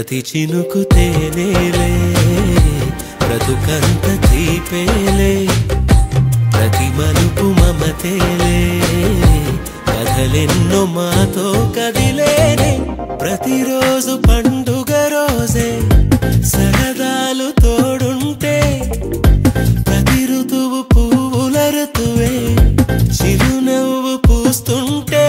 ప్రతి చినుకు తేనేలే బ్రతుకంత తీపేలే ప్రతి మలుపు మమతేలే కథలెన్నో మాతో కదిలేనే ప్రతిరోజు పండుగ రోజే సరదాలు తోడుంటే ప్రతి ఋతువు పువ్వుల ఋతువే చిరునవ్వు పూస్తుంటే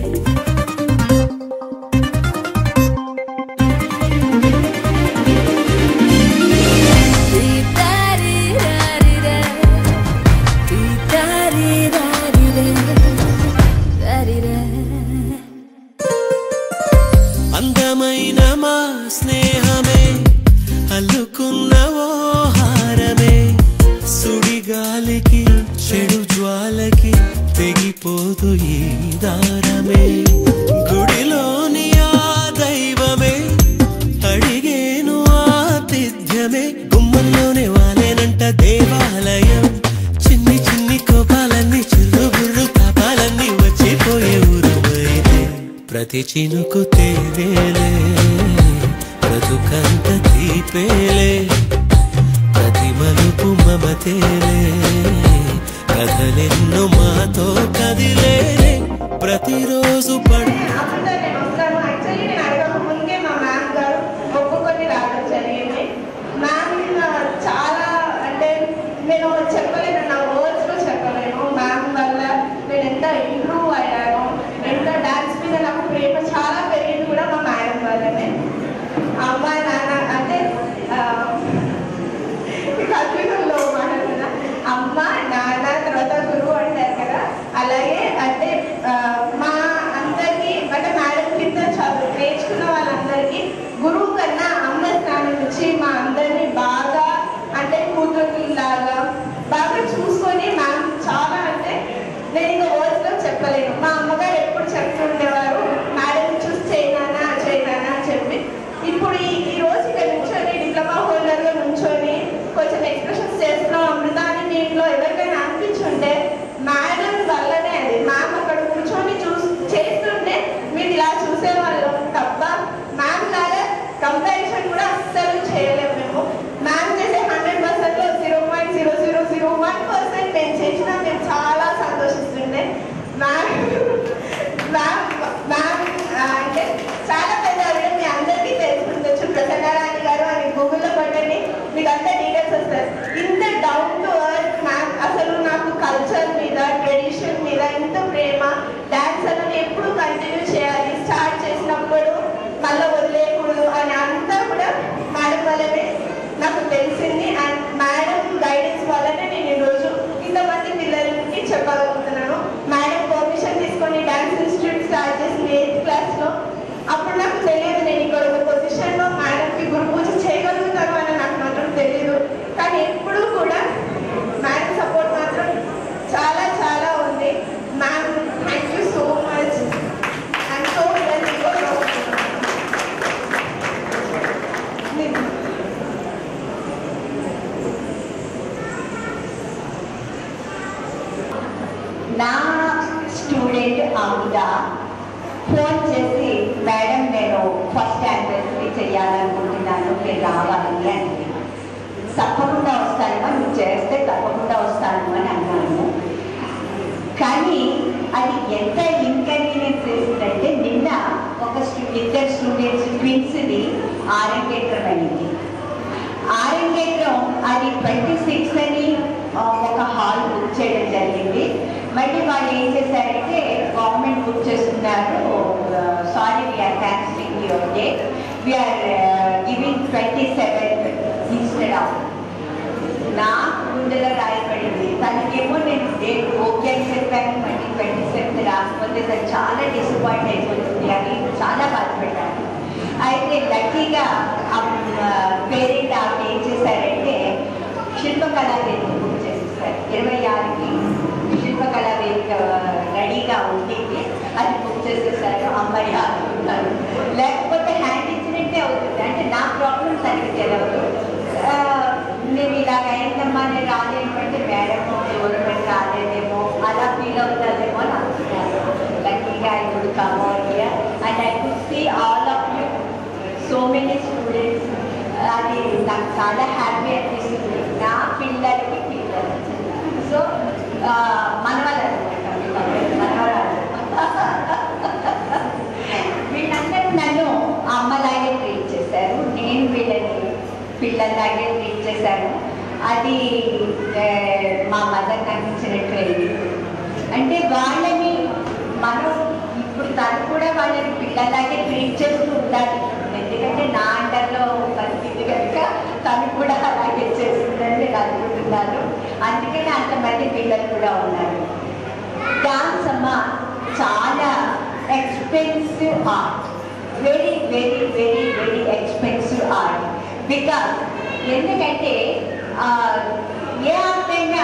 అందమైన మా స్నేహమే అల్లుకున్న ఓ హారమే సుడిగాలికి చెడు జ్వాలకి తెగిపోదు ఈ దారమే గుడిలోని ఆ దైవమే అడిగేను ఆతిథ్యమే గుమ్మంలోనే వాలేనంట దేవాలయం చిన్ని చిన్ని కోపాలన్నీ చిర్రు బుర్రు తాపాలన్నీ వచ్చిపోయే ఊరుమైతే ప్రతి చినుకు తేలేలే బ్రతుకంత తీపేలే ప్రతి మలుపు మమతేలే కథలెన్నో మాతో కదిలేలే ప్రతిరోజు పండు అప్పుడు నేను వస్తాను యాక్చువల్లీ నేను అడగక ముందే మా మ్యామ్ గారు ఒప్పుకొని రావడం జరిగింది మ్యామ్ చాలా అంటే నేను చెప్పలేను నా వర్డ్స్లో చెప్పలేను మ్యామ్ వల్ల నేను ఎంత ఇంప్రూవ్ అయ్యాను ఎంత డాన్స్ మీద నాకు ప్రేమ చాలా పెరిగింది కూడా మా మేడం వల్లనే అమ్మ నాన్న అంటే ఆ, కత్రికల్లో మాట్లాడుతున్నా అమ్మ నాన్న తర్వాత గురువు అంటారు కదా అలాగే అంటే ఆ, మా అందరికీ అంటే మేడం కింద చదువు నేర్చుకున్న వాళ్ళందరికీ గురువు కన్నా అమ్మ స్థానం నుంచి మా అందరినీ బాగా అంటే కూతురులాగా బాగా చూసుకొని మ్యామ్ చాలా అంటే నేను ఇంకా వర్డ్స్లో చెప్పలేను మా అమ్మగారు ఎప్పుడు చెప్తుండేవారు మేడం చూసి చేయనానా చేయనానా అని చెప్పి ఇప్పుడు ఈ ఈ రోజు ఇక్కడ నుంచొని డిప్లొమా హోల్డర్గా నుంచొని కొంచెం ఎక్స్ప్రెషన్స్ చేస్తున్నాం అమృతాన్ని దీంట్లో ఎవరికైనా అనిపించుంటే మేడం వల్లనే అది మ్యామ్ అక్కడ కూర్చొని చూసి చేస్తుంటే మీరు ఇలా చూసేవాళ్ళం తప్ప మ్యామ్ లాగా కంపారిజన్ కూడా అస్సలు చేయలేము మేము మ్యామ్ చేసే హండ్రెడ్ పర్సెంట్లో zero point zero zero zero one percent మేము చేసినా మేము చాలా సంతోషిస్తుండే మ్యామ్ మ్యామ్ మ్యామ్ అంటే చాలా పెద్ద ఆవిడ మీ అందరికీ తెలుసుకుండొచ్చు ప్రసన్నారాణి గారు అని గూగుల్లో కొట్టండి మీకు అంత డీటెయిల్స్ వస్తాయి ఇంత డౌన్ టు ఎర్త్ మ్యామ్ అసలు నాకు కల్చర్ మీద ట్రెడిషన్ మీద ఇంత ప్రేమ డాన్స్ అనేది ఎప్పుడు కంటిన్యూ చేయాలి స్టార్ట్ చేసినప్పుడు మళ్ళీ వదిలేయకూడదు అని అంతా కూడా మేడం వల్లనే నాకు తెలిసింది అండ్ మేడం గైడెన్స్ వల్లనే నేను ఈరోజు ఇంతమంది పిల్లలకి చెప్పగలుగుతున్నాను మేడం పర్మిషన్ తీసుకొని డాన్స్ ఇన్స్టిట్యూట్ స్టార్ట్ చేసింది ఎయిత్ క్లాస్లో అప్పుడు నాకు తెలియదు నేను ఇక్కడ ఒక పొజిషన్లో మేడంకి గురు పూజ చేయగలుగుతాను అని నాకు మాత్రం తెలియదు కానీ ఎప్పుడూ కూడా మేడం సపోర్ట్ మాత్రం చాలా చాలా ఉంది ma'am thank you so much and so నా స్టూడెంట్ అమృత ఫోన్ చేసి మేడం నేను ఫస్ట్ యానివర్సరీ చేయాలనుకుంటున్నాను మీరు రావాలి అని తప్పకుండా వస్తానమ్మా నువ్వు చేస్తే తప్పకుండా వస్తాను అని అన్నాను కానీ అది ఎంత ఇన్కన్వీనియన్స్ చేసిందంటే నిన్న ఒక స్టూ- ఇద్దరు స్టూడెంట్స్ ట్విన్స్ది ఆరంగేట్రం అయింది ఆరంగేట్రం అది ట్వంటీ సిక్స్ అని ఆ, ఒక హాల్ బుక్ చేయడం జరిగింది మళ్ళీ వాళ్ళు ఏం చేశారంటే గవర్నమెంట్ బుక్ చేస్తున్నారు sorry we are cancelling your day we are giving twenty seven instead of నాకు గుండెలో రాయబడింది తనకేమో నేను డేట్ ఓకే అని చెప్పాను మళ్ళీ ట్వంటీ సెవెంత్ రాకపోతే తను చాలా డిసప్పాయింట్ అయిపోతుంది అని చాలా బాధపడ్డాను అయితే లక్కీగా పేరెంట్ ఆవిడ ఏం చేశారంటే శిల్పకళా వేదిక బుక్ చేసేసారు ఇరవై ఆరుకి శిల్పకళా వేదిక రెడీగా ఉంటుంది అది బుక్ చేసేసారు అమ్మాయి ఆడుకుంటారు లేకపోతే హ్యాండ్ ఇచ్చినట్టే అవుతుంది అంటే నా ప్రాబ్లం తనకి తెలియదు ఆ, నేను ఇలాగ అయిందమ్మా నేను రాలేను అంటే మేడం దూరం పెట్టి రాలేదేమో అలా ఫీల్ అవుతుందేమో అని అనుకున్నాను లక్కీగా ఇప్పుడు come here and I could see all of you so many students నాకు చాలా హ్యాపీ అనిపిస్తుంది నా పిల్లలకి పిల్లలు సో మనవాళ్ళు అనమాట మనవరాలు వీళ్ళందరూ నన్ను అమ్మలాగే ట్రీట్ చేశారు నేను వీళ్ళని పిల్లల్లాగే ట్రీట్ చేశాను అది ఏ, మా మదర్ నాకు ఇచ్చిన ట్రైనింగ్ అంటే వాళ్ళని మనం ఇప్పుడు తను కూడా వాళ్ళని పిల్లలాగే ట్రీట్ చేస్తూ ఉండాలి ఎందుకంటే నా అండర్లో పరిస్థితి కనుక తను కూడా అలాగే చేస్తుందని నేను అనుకుంటున్నాను అందుకని అంతమంది పిల్లలు కూడా ఉన్నారు డాన్స్ అమ్మ చాలా expensive art very very very very expensive art because ఎందుకంటే ఆ, ఏ ఆర్ట్ అయినా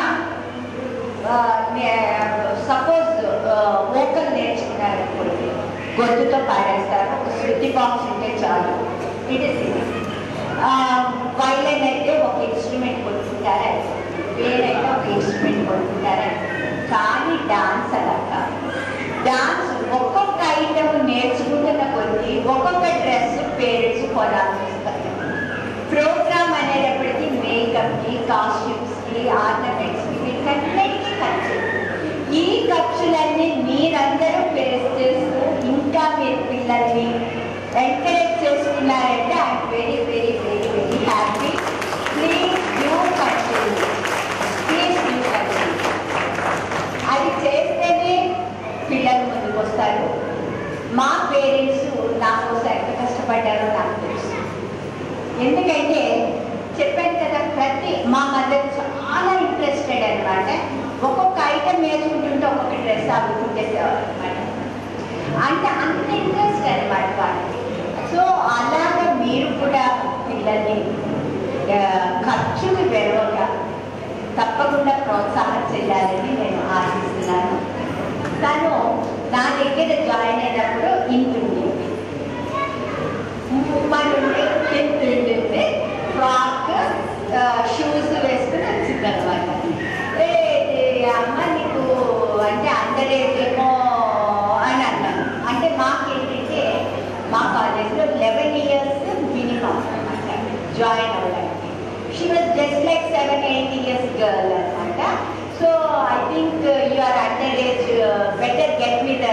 సపోజ్ వోకల్ నేర్చుకున్నారనుకోండి గొంతుతో పాడేస్తారు ఒక శృతి బాక్స్ ఉంటే చాలు ఇట్ ఇస్ వైలెన్ అయితే ఒక ఇన్స్ట్రుమెంట్ కొనుక్కుంటారా వేరైతే ఒక ఇన్స్ట్రుమెంట్ కొనుక్కుంటారా కానీ డాన్స్ అలా కాదు డాన్స్ ఒక్కొక్క ఐటమ్ నేర్చుకుంటున్న కొద్దీ ఒక్కొక్క డ్రెస్ పేరెంట్స్ కొనాల్సి వస్తారు ప్రోగ్రామ్ అనేటప్పటికీ మేకప్కి కాస్ట్యూమ్స్కి ఆర్నమెంట్స్కి వీటన్నిటికీ ఖర్చు ఈ ఖర్చులన్నీ మీరందరూ ఫేస్ చేస్తూ ఇంకా మీరు పిల్లల్ని ఎంకరేజ్ చేస్తున్నారంటే I'm very very very very happy please do continue please do continue అది చేస్తేనే పిల్లలు ముందుకు వస్తారు మా పేరెంట్స్ నా కోసం ఎంత కష్టపడ్డారో నాకు తెలుసు ఎందుకంటే చెప్పాను కదా ప్రతి మా మదర్ చాలా ఇంట్రెస్టెడ్ అనమాట ఒక్కొక్క ఐటమ్ నేర్చుకుంటుంటే ఒక్కొక్క డ్రెస్ అమ్ముకుంటేసేవారు అనమాట అంటే అంత ఇంట్రెస్ట్ అనమాట వాళ్ళకి సో అలాగా మీరు కూడా పిల్లల్ని ఆ, ఖర్చులు పెరగక తప్పకుండా ప్రోత్సాహం చేయాలని నేను ఆశిస్తున్నాను తను నా దగ్గర జాయిన్ అయినప్పుడు ఇంటుంది మరి తింటుంటే ఫ్రాక్ షూస్ వేసుకుని వచ్చింది అనమాట అమ్మ నీకు అంటే అందరేమో అని అన్నాను అంటే మాకేంటంటే మా కాలేజ్లో లెవెన్ ఇయర్స్ మినిమం అనమాట జాయిన్ అవ్వడానికి she was just like seven eight years girl అనమాట so I think you are under age better get me the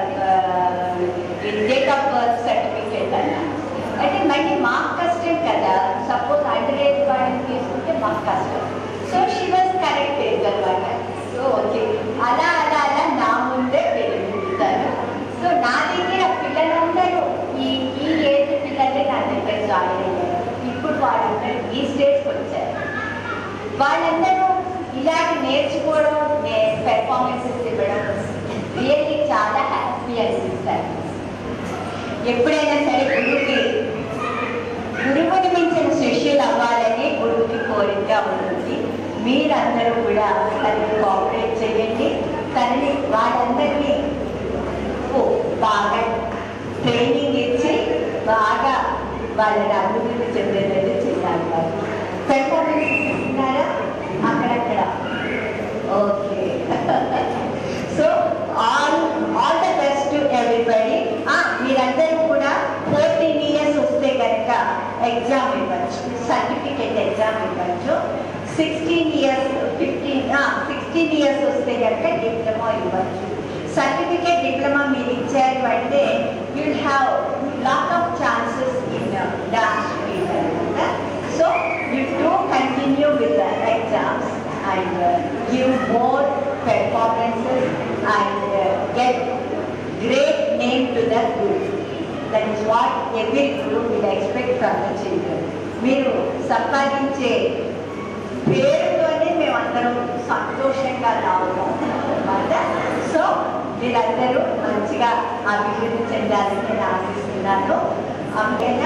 date of birth certificate అన్నాను అంటే మళ్ళీ మాకు కష్టం కదా సపోజ్ అండర్ ఏజ్ వాళ్ళని తీసుకుంటే మాకు కష్టం so she was correct age అనమాట సో ఓకే అలా అలా అలా నా ముందే పెరుగుతాను సో నా దగ్గర పిల్లలందరూ ఈ ఈ ఏజ్ పిల్లలే నా దగ్గర జాయిన్ అయ్యారు ఇప్పుడు వాళ్ళందరూ ఈ స్టేజ్కి వచ్చారు వాళ్ళందరూ ఇలాగ నేర్చుకోవడం పెర్ఫార్మెన్సెస్ ఇవ్వడం రియల్లీ చాలా హ్యాపీ అనిపిస్తారు ఎప్పుడైనా సరే గురువుకి గురువుని మించిన శిష్యులు అవ్వాలని గురువుకి కోరిక ఉంటుంది మీరందరూ కూడా తనని కోఆపరేట్ చేయండి తనని వాళ్ళందరినీ ఓ, బాగా ట్రైనింగ్ ఇచ్చి బాగా వాళ్ళని అభివృద్ధి చెందేటట్టు చేయాలి వాళ్ళు పెర్ఫార్మెన్స్ ఇస్తున్నారా అక్కడక్కడ okay so all all the best to everybody మీరందరూ కూడా ఫోర్టీన్ ఇయర్స్ వస్తే కనుక ఎగ్జామ్ ఇవ్వచ్చు సర్టిఫికేట్ ఎగ్జామ్ ఇవ్వచ్చు sixteen years fifteen sixteen years వస్తే కనుక డిప్లొమా ఇవ్వచ్చు సర్టిఫికేట్ డిప్లొమా మీరు ఇచ్చారు అంటే you'll have lot of chances in dance field అనమాట so you do continue with the exams and uh, give more performances and uh, get great name to the group. That is what every group will expect from the children. మీరు సంపాదించే పేరుతోనే మేమందరం సంతోషంగా రావడం అన్నమాట so మీరందరూ మంచిగా అభివృద్ధి చెందాలని నేను ఆశిస్తున్నాను అందుకైనా